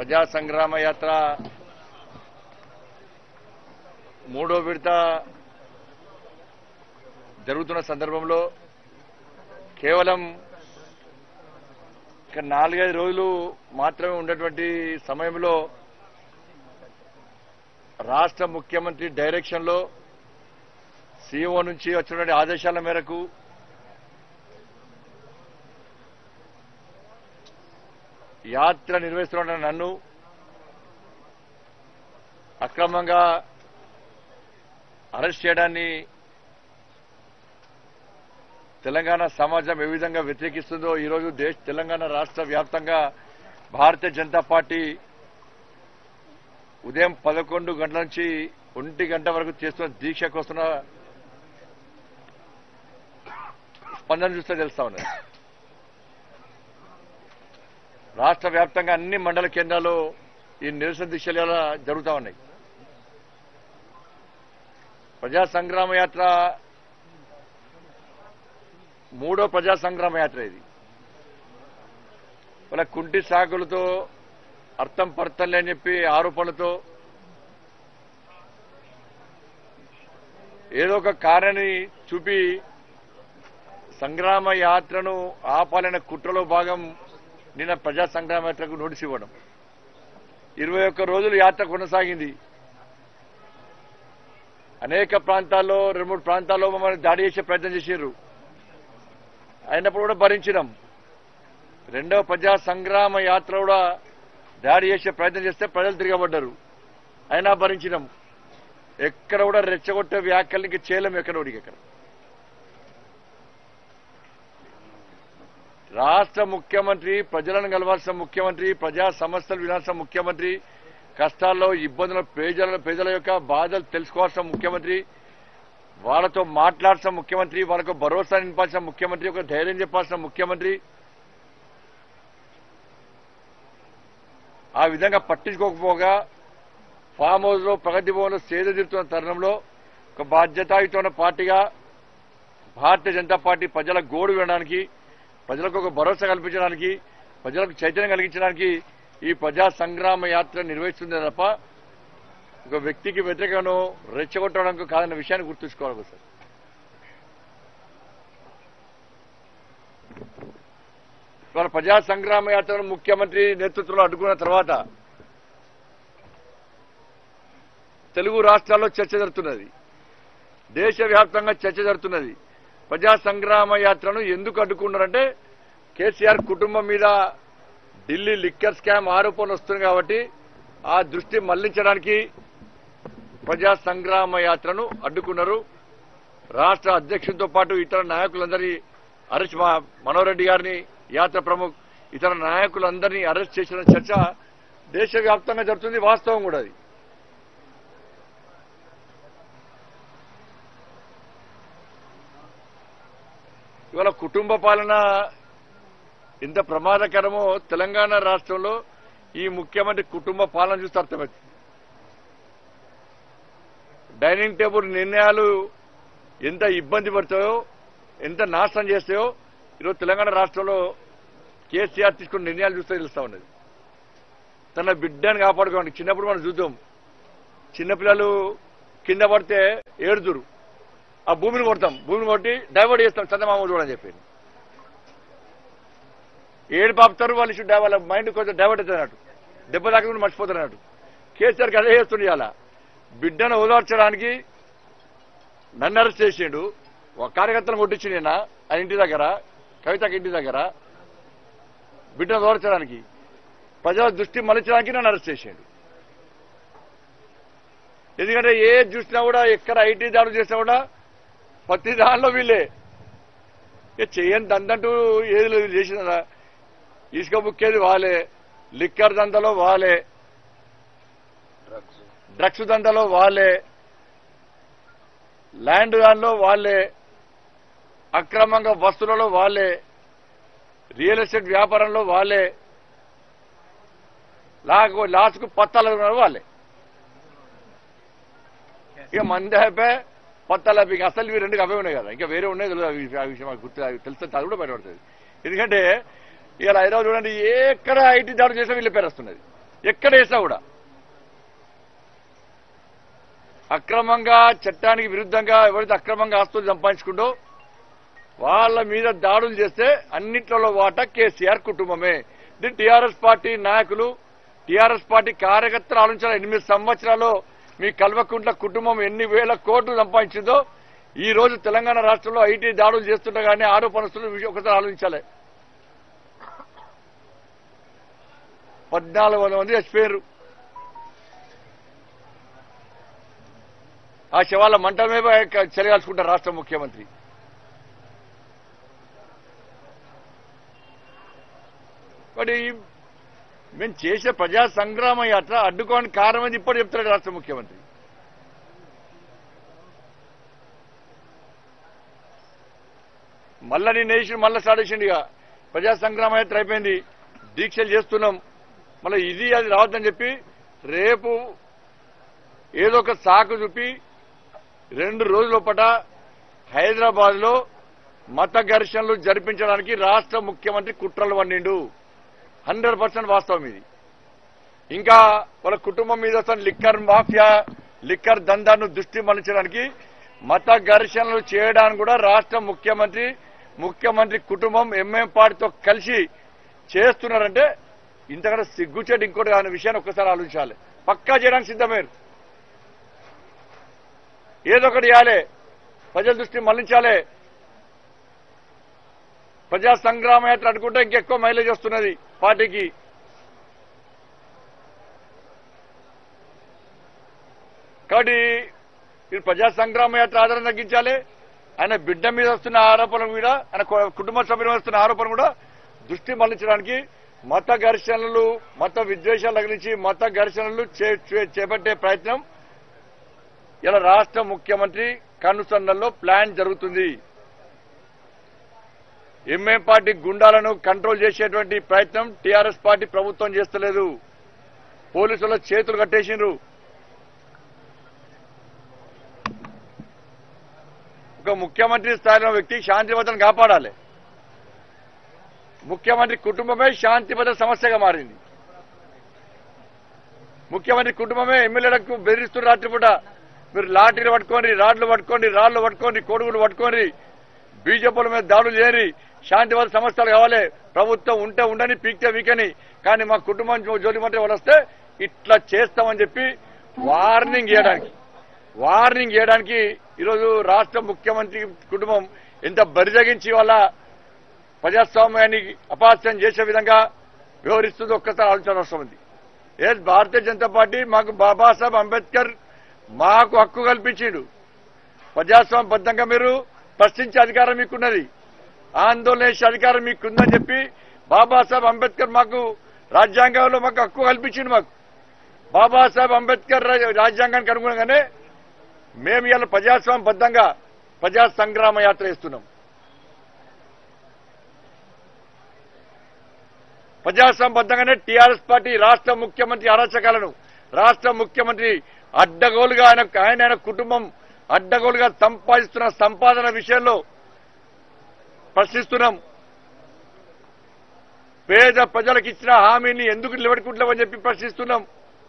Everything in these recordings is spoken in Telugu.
ప్రజా సంగ్రామ యాత్ర మూడో విడత జరుగుతున్న సందర్భంలో కేవలం ఇక నాలుగైదు రోజులు మాత్రమే ఉన్నటువంటి సమయంలో రాష్ట్ర ముఖ్యమంత్రి డైరెక్షన్ లో సీఓ నుంచి వచ్చినటువంటి ఆదేశాల మేరకు యాత్ర నిర్వహిస్తున్న నన్ను అక్రమంగా అరెస్ట్ చేయడాన్ని తెలంగాణ సమాజం ఏ విధంగా వ్యతిరేకిస్తుందో ఈరోజు దేశ తెలంగాణ రాష్ట్ర వ్యాప్తంగా భారతీయ జనతా పార్టీ ఉదయం పదకొండు గంటల నుంచి ఒంటి గంట వరకు చేస్తున్న దీక్షకు వస్తున్న స్పందన చూస్తే తెలుస్తా ఉన్నది రాష్ట్ర వ్యాప్తంగా అన్ని మండల కేంద్రాల్లో ఈ నిరసన దీక్షలు ఇలా జరుగుతూ ఉన్నాయి ప్రజా సంగ్రామ యాత్ర మూడో ప్రజా సంగ్రామ యాత్ర ఇది వాళ్ళ కుంటి సాకులతో అర్థం పర్థం లేని చెప్పి ఆరోపణలతో ఏదో ఒక కార్యాన్ని చూపి సంగ్రామ యాత్రను ఆపాలనే కుట్రలో భాగం నిన్న ప్రజా సంగ్రామ యాత్రకు నోటీస్ ఇవ్వడం ఇరవై ఒక్క రోజులు యాత్ర కొనసాగింది అనేక ప్రాంతాల్లో రెండు మూడు ప్రాంతాల్లో మమ్మల్ని దాడి చేసే ప్రయత్నం చేశారు అయినప్పుడు కూడా భరించినాం రెండవ ప్రజా సంగ్రామ యాత్ర కూడా దాడి చేసే ప్రయత్నం చేస్తే ప్రజలు తిరగబడ్డారు అయినా భరించినాం ఎక్కడ కూడా రెచ్చగొట్టే వ్యాఖ్యలకి చేయలేం ఎక్కడ ఒకటి ఎక్కడ రాష్ట్ర ముఖ్యమంత్రి ప్రజలను కలవాల్సిన ముఖ్యమంత్రి ప్రజా సమస్యలు వినాల్సిన ముఖ్యమంత్రి కష్టాల్లో ఇబ్బందుల పేదల పేదల యొక్క బాధలు తెలుసుకోవాల్సిన ముఖ్యమంత్రి వాళ్ళతో మాట్లాడాల్సిన ముఖ్యమంత్రి వాళ్ళకు భరోసా నింపాల్సిన ముఖ్యమంత్రి ఒక ధైర్యం చెప్పాల్సిన ముఖ్యమంత్రి ఆ విధంగా పట్టించుకోకపోగా ఫామ్ హౌస్ లో ప్రగతి భవన్లో సేద తీరుతున్న తరుణంలో ఒక బాధ్యతాయుతమైన పార్టీగా భారతీయ జనతా పార్టీ ప్రజల గోడు వినడానికి ప్రజలకు ఒక భరోసా కల్పించడానికి ప్రజలకు చైతన్యం కలిగించడానికి ఈ ప్రజా సంగ్రామ యాత్ర నిర్వహిస్తుంది తప్ప ఒక వ్యక్తికి వ్యతిరేకంగా రెచ్చగొట్టడానికి కాదన్న విషయాన్ని గుర్తుంచుకోవాలి సార్ ఇవాళ ప్రజా సంగ్రామ యాత్రను ముఖ్యమంత్రి నేతృత్వంలో అడ్డుకున్న తర్వాత తెలుగు రాష్ట్రాల్లో చర్చ జరుగుతున్నది దేశవ్యాప్తంగా చర్చ జరుగుతున్నది ప్రజా సంగ్రామ యాత్రను ఎందుకు అడ్డుకున్నారంటే కేసీఆర్ కుటుంబం మీద ఢిల్లీ లిక్కర్ స్కామ్ ఆరోపణలు వస్తుంది కాబట్టి ఆ దృష్టి మళ్లించడానికి ప్రజా సంగ్రామ యాత్రను అడ్డుకున్నారు రాష్ట్ర అధ్యక్షుడితో పాటు ఇతర నాయకులందరినీ అరెస్ట్ మా మనోహర్ రెడ్డి గారిని యాత్ర ప్రముఖ్ ఇతర నాయకులందరినీ అరెస్ట్ చేసిన చర్చ దేశవ్యాప్తంగా జరుగుతుంది వాస్తవం కూడా అది ఇవాళ కుటుంబ పాలన ఇంత ప్రమాదకరమో తెలంగాణ రాష్ట్రంలో ఈ ముఖ్యమంత్రి కుటుంబ పాలన చూస్తే అర్థమవుతుంది డైనింగ్ టేబుల్ నిర్ణయాలు ఎంత ఇబ్బంది పడతాయో ఎంత నాశనం చేస్తాయో ఈరోజు తెలంగాణ రాష్ట్రంలో కేసీఆర్ తీసుకున్న నిర్ణయాలు చూస్తే తెలుస్తా ఉన్నది తన బిడ్డను కాపాడుకోండి చిన్నప్పుడు మనం చూద్దాం చిన్నపిల్లలు కింద పడితే ఏడుదురు ఆ భూమిని కొడతాం భూమిని కొట్టి డైవర్ట్ చేస్తాం చందమామ చూడని చెప్పి ఏడు పాపుతారు వాళ్ళు ఇష్యూ వాళ్ళ మైండ్ కొంచెం డైవర్ట్ అవుతుంది అన్నట్టు దెబ్బ తాకుండా మర్చిపోతారు అన్నట్టు కేసీఆర్కి అదే చేస్తుండే ఇవాళ బిడ్డను ఓదార్చడానికి నన్ను అరెస్ట్ చేసిండు ఒక కార్యకర్తను కొట్టించిండు ఈయన ఆ ఇంటి దగ్గర కవితకి ఇంటి దగ్గర బిడ్డను ఓదార్చడానికి ప్రజల దృష్టి మలచడానికి నన్ను అరెస్ట్ చేసిండు ఎందుకంటే ఏ చూసినా కూడా ఎక్కడ ఐటీ దాడులు చేసినా కూడా ప్రతి దానిలో వీళ్ళే ఇక చేయని దందంటూ ఏది లేదు వీళ్ళు చేసిన ఇసుక బుక్కేది వాలే లిక్కర్ దందలో వాలే డ్రగ్స్ దందలో వాళ్ళే ల్యాండ్ దానిలో వాళ్ళే అక్రమంగా వస్తువులలో వాళ్ళే రియల్ ఎస్టేట్ వ్యాపారంలో వాళ్ళే లాకు లాస్కు పత్తాలు ఉన్నారు వాళ్ళే ఇక మంది అయిపోయి పత్తాలు అయిపోయి అసలు ఇవి రెండు అవే ఉన్నాయి కదా ఇంకా వేరే ఉన్నాయి తెలియదు అవి- ఆ విషయం మాకు గుర్తు అవి తెలిస్తే అది కూడా బయటపడుతుంది ఎందుకంటే ఇలా హైదరాబాద్ చూడండి ఎక్కడ ఐటీ దాడులు చేసినా వీళ్ళ పేరు వస్తున్నది ఎక్కడ వేసినా కూడా అక్రమంగా చట్టానికి విరుద్ధంగా ఎవరైతే అక్రమంగా ఆస్తులు సంపాదించుకుంటో వాళ్ళ మీద దాడులు చేస్తే అన్నింటిలో వాటా కేసీఆర్ కుటుంబమే ఇది టీఆర్ఎస్ పార్టీ నాయకులు టీఆర్ఎస్ పార్టీ కార్యకర్తలు ఆలోచించాలి ఎనిమిది సంవత్సరాల్లో మీ కల్వకుంట్ల కుటుంబం ఎన్ని వేల కోట్లు సంపాదించిందో ఈ రోజు తెలంగాణ రాష్ట్రంలో ఐటీ దాడులు చేస్తుండగానే ఆరోపణస్తులు విషయం ఒకసారి ఆలోచించాలి పద్నాలుగు వందల మంది చచ్చిపోయారు ఆ శవాల మంట మీద చెలగాల్చుకుంటారు రాష్ట్ర ముఖ్యమంత్రి మరి మేము చేసే ప్రజా సంగ్రామ యాత్ర అడ్డుకోవడానికి కారణం అని ఇప్పుడు చెప్తాడు రాష్ట్ర ముఖ్యమంత్రి మళ్ళా నేను వేసి మళ్ళా స్టార్ట్ చేసిండు ఇక ప్రజా సంగ్రామ యాత్ర అయిపోయింది దీక్షలు చేస్తున్నాం మళ్ళీ ఇది అది రావద్దని చెప్పి రేపు ఏదో ఒక సాకు చూపి రెండు రోజుల పట హైదరాబాద్ లో మత ఘర్షణలు జరిపించడానికి రాష్ట్ర ముఖ్యమంత్రి కుట్రలు వండిండు హండ్రెడ్ పర్సెంట్ వాస్తవం ఇది ఇంకా వాళ్ళ కుటుంబం మీద వస్తున్న లిక్కర్ మాఫియా లిక్కర్ దందాను దృష్టి మళ్లించడానికి మత ఘర్షణలు చేయడానికి కూడా రాష్ట్ర ముఖ్యమంత్రి ముఖ్యమంత్రి కుటుంబం ఎంఎం పార్టీతో కలిసి చేస్తున్నారంటే ఇంతకన్నా సిగ్గుచేటి ఇంకోటి అనే విషయాన్ని ఒక్కసారి ఆలోచించాలి పక్కా చేయడానికి సిద్ధమేరు ఏదో ఒకటి చేయాలి ప్రజల దృష్టి మళ్లించాలి ప్రజా సంగ్రామ యాత్ర అనుకుంటే ఇంకెక్కువ మైలేజ్ వస్తున్నది పార్టీకి కాబట్టి మీరు ప్రజా సంగ్రామ యాత్ర ఆధారం తగ్గించాలి ఆయన బిడ్డ మీద వస్తున్న ఆరోపణలు కూడా ఆయన కు- కుటుంబ సభ్యుల మీద వస్తున్న ఆరోపణ కూడా దృష్టి మళ్లించడానికి మత ఘర్షణలు మత విద్వేషాల గురించి మత ఘర్షణలు చే- చే- చేపట్టే ప్రయత్నం ఇలా రాష్ట్ర ముఖ్యమంత్రి కనుసన్నల్లో ప్లాన్ జరుగుతుంది ఎంఏం పార్టీ గుండాలను కంట్రోల్ చేసేటువంటి ప్రయత్నం టీఆర్ఎస్ పార్టీ ప్రభుత్వం చేస్తలేదు పోలీసుల చేతులు కట్టేసిండ్రు ఒక ముఖ్యమంత్రి స్థాయిలో వ్యక్తి శాంతి భద్రతను కాపాడాలి ముఖ్యమంత్రి కుటుంబమే శాంతి భద్రత సమస్యగా మారింది ముఖ్యమంత్రి కుటుంబమే ఎమ్మెల్యేలకు బెదిరిస్తున్న రాత్రిపూట మీరు లాఠీలు పట్టుకోండి రాడ్లు పట్టుకోండి రాళ్లు పట్టుకోండి కొడుగులు పట్టుకోండి బీజేపీల మీద దాడులు చేయని శాంతి భద్రత సమస్యలు కావాలి ప్రభుత్వం ఉంటే ఉండని పీక్తే వీకని కానీ మా కుటుంబం జో- జోలి మంటే వాళ్ళు వస్తే ఇట్లా చేస్తామని చెప్పి వార్నింగ్ చేయడానికి వార్నింగ్ చేయడానికి ఈరోజు రాష్ట్ర ముఖ్యమంత్రి కుటుంబం ఎంత బరిజగించి వాళ్ళ ప్రజాస్వామ్యాన్ని అపహాస్యం చేసే విధంగా వ్యవహరిస్తుందో ఒక్కసారి ఆలోచన అవసరం ఉంది ఏ భారతీయ జనతా పార్టీ మాకు బాబాసాహెబ్ అంబేద్కర్ మాకు హక్కు కల్పించిండు ప్రజాస్వామ్యబద్ధంగా మీరు ప్రశ్నించే అధికారం మీకున్నది ఆందోళన చేసే అధికారం మీకుందని చెప్పి బాబాసాహెబ్ అంబేద్కర్ మాకు రాజ్యాంగంలో మాకు హక్కు కల్పించిండు మాకు బాబాసాహెబ్ అంబేద్కర్ రా- రాజ్యాంగానికి అనుగుణంగానే మేము ఇవాళ ప్రజాస్వామ్యబద్ధంగా ప్రజా సంగ్రామ యాత్ర చేస్తున్నాం ప్రజాసంబద్ధంగానే టీఆర్ఎస్ పార్టీ రాష్ట్ర ముఖ్యమంత్రి అరాచకాలను రాష్ట్ర ముఖ్యమంత్రి అడ్డగోలుగా ఆయన ఆయన ఆయన కుటుంబం అడ్డగోలుగా సంపాదిస్తున్న సంపాదన విషయంలో ప్రశ్నిస్తున్నాం పేద ప్రజలకు ఇచ్చిన హామీని ఎందుకు నిలబెట్టుకుంటామని చెప్పి ప్రశ్నిస్తున్నాం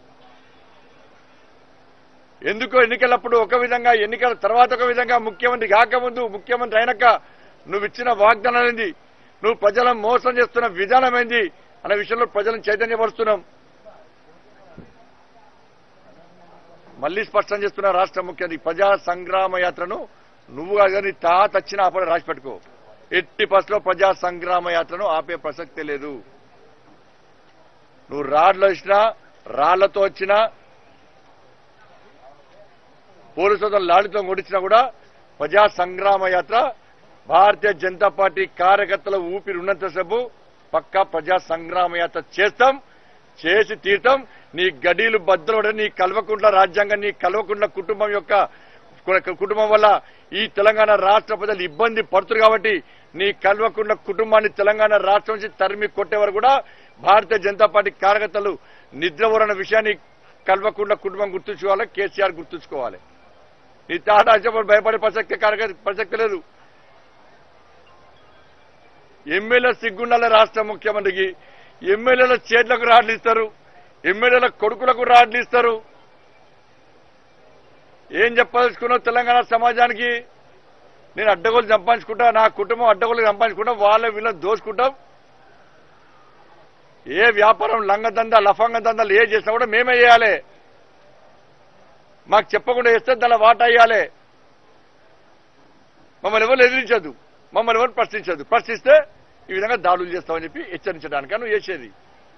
ఎందుకు ఎన్నికలప్పుడు ఒక విధంగా ఎన్నికల తర్వాత ఒక విధంగా ముఖ్యమంత్రి కాకముందు ముఖ్యమంత్రి అయినాక నువ్వు ఇచ్చిన వాగ్దానం ఏంది నువ్వు ప్రజలను మోసం చేస్తున్న విధానం ఏంది అనే విషయంలో ప్రజలను చైతన్యపరుస్తున్నాం మళ్ళీ స్పష్టం చేస్తున్న రాష్ట్ర ముఖ్యమంత్రి ప్రజా సంగ్రామ యాత్రను నువ్వు కానీ తాత వచ్చిన ఆపడ రాసి పెట్టుకో ఎట్టి బస్సులో ప్రజా సంగ్రామ యాత్రను ఆపే ప్రసక్తే లేదు నువ్వు రాడ్లు వచ్చినా రాళ్లతో వచ్చినా పోలీసులతో లాఠీతో కొడిచినా కూడా ప్రజా సంగ్రామ యాత్ర భారతీయ జనతా పార్టీ కార్యకర్తల ఊపిరి ఉన్నంతసేపు పక్కా ప్రజా సంగ్రామ యాత్ర చేస్తాం చేసి తీర్థం నీ గడీలు బద్దలు నీ కల్వకుంట్ల రాజ్యాంగం నీ కల్వకుంట్ల కుటుంబం యొక్క కు- కుటుంబం వల్ల ఈ తెలంగాణ రాష్ట్ర ప్రజలు ఇబ్బంది పడుతున్నారు కాబట్టి నీ కల్వకుంట్ల కుటుంబాన్ని తెలంగాణ రాష్ట్రం నుంచి తరిమి కొట్టే వరకు కూడా భారతీయ జనతా పార్టీ కార్యకర్తలు నిద్రపోరన్న విషయాన్ని కల్వకుంట్ల కుటుంబం గుర్తుంచుకోవాలి కేసీఆర్ గుర్తుంచుకోవాలి నీ తాట ఆశపడి భయపడే ప్రసక్తి కార్యకర్త ప్రసక్తి లేదు ఎమ్మెల్యే సిగ్గుండాల రాష్ట్ర ముఖ్యమంత్రికి ఎమ్మెల్యేల చేతులకు రాడ్లు ఇస్తారు ఎమ్మెల్యేల కొడుకులకు రాడ్లు ఇస్తారు ఏం చెప్పదలుచుకున్నావు తెలంగాణ సమాజానికి నేను అడ్డగోలు సంపాదించుకుంటా నా కుటుంబం అడ్డగోలు సంపాదించుకుంటా వాళ్ళ వీళ్ళని దోచుకుంటాం ఏ వ్యాపారం లంగదంద లఫంగ దందాలు ఏ చేసినా కూడా మేమే చేయాలి మాకు చెప్పకుండా చేస్తే దాని వాటా ఇవ్వాలి మమ్మల్ని ఎవరు ఎదిరించదు మమ్మల్ని ఎవరు ప్రశ్నించదు ప్రశ్నిస్తే ఈ విధంగా దాడులు చేస్తామని చెప్పి హెచ్చరించడానికి నువ్వు చేసేది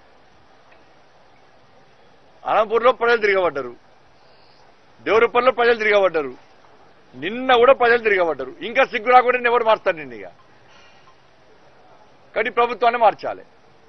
అనంతపూర్లో ప్రజలు తిరగబడ్డారు దేవరపల్లిలో ప్రజలు తిరగబడ్డారు నిన్న కూడా ప్రజలు తిరగబడ్డారు ఇంకా సిగ్గు రాకుండా నేను ఎవరు మారుతాను నిన్న ఇక కానీ ప్రభుత్వాన్ని మార్చాలి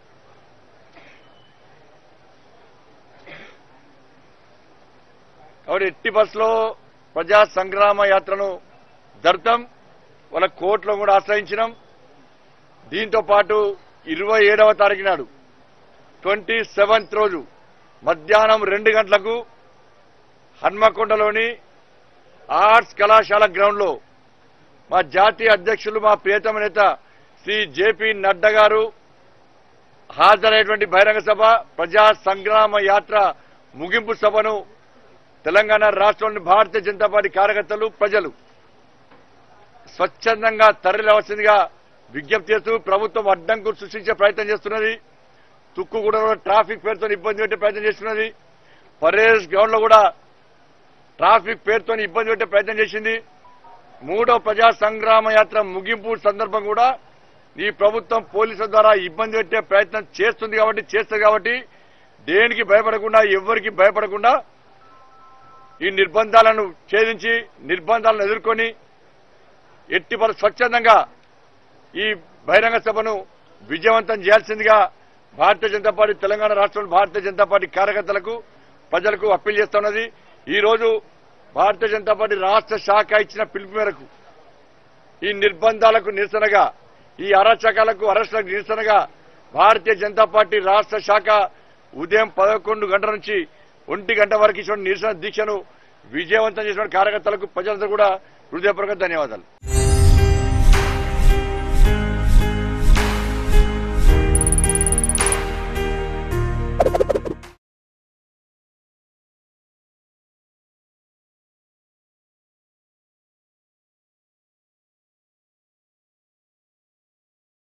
కాబట్టి ఎట్టి బస్సులో ప్రజా సంగ్రామ యాత్రను జరుపుతాం వాళ్ళ కోర్టులో కూడా ఆశ్రయించినాం దీంతో పాటు ఇరవై ఏడవ తారీఖు నాడు ట్వంటీ సెవెంత్ రోజు మధ్యాహ్నం రెండు గంటలకు హన్మకొండలోని ఆర్ట్స్ కళాశాల గ్రౌండ్ లో మా జాతీయ అధ్యక్షులు మా ప్రియతమ నేత శ్రీ జేపీ నడ్డా గారు హాజరైనటువంటి బహిరంగ సభ ప్రజా సంగ్రామ యాత్ర ముగింపు సభను తెలంగాణ రాష్ట్రంలోని భారతీయ జనతా పార్టీ కార్యకర్తలు ప్రజలు స్వచ్ఛందంగా తరలివలసిందిగా విజ్ఞప్తి చేస్తూ ప్రభుత్వం అడ్డంకు సృష్టించే ప్రయత్నం చేస్తున్నది తుక్కుగూడలో ట్రాఫిక్ పేరుతో ఇబ్బంది పెట్టే ప్రయత్నం చేస్తున్నది పరేష్ గ్రౌండ్ లో కూడా ట్రాఫిక్ పేరుతో ఇబ్బంది పెట్టే ప్రయత్నం చేసింది మూడో ప్రజా సంగ్రామ యాత్ర ముగింపు సందర్భం కూడా ఈ ప్రభుత్వం పోలీసుల ద్వారా ఇబ్బంది పెట్టే ప్రయత్నం చేస్తుంది కాబట్టి చేస్తుంది కాబట్టి దేనికి భయపడకుండా ఎవరికి భయపడకుండా ఈ నిర్బంధాలను ఛేదించి నిర్బంధాలను ఎదుర్కొని ఎట్టి పరి స్వచ్ఛందంగా ఈ బహిరంగ సభను విజయవంతం చేయాల్సిందిగా భారతీయ జనతా పార్టీ తెలంగాణ రాష్ట్రంలో భారతీయ జనతా పార్టీ కార్యకర్తలకు ప్రజలకు అప్పీల్ చేస్తున్నది ఈ రోజు భారతీయ జనతా పార్టీ రాష్ట్ర శాఖ ఇచ్చిన పిలుపు మేరకు ఈ నిర్బంధాలకు నిరసనగా ఈ అరాచకాలకు అరెస్టులకు నిరసనగా భారతీయ జనతా పార్టీ రాష్ట్ర శాఖ ఉదయం పదకొండు గంటల నుంచి ఒంటి గంట వరకు ఇచ్చిన నిరసన దీక్షను విజయవంతం చేసిన కార్యకర్తలకు ప్రజలందరూ కూడా హృదయపూర్వక ధన్యవాదాలు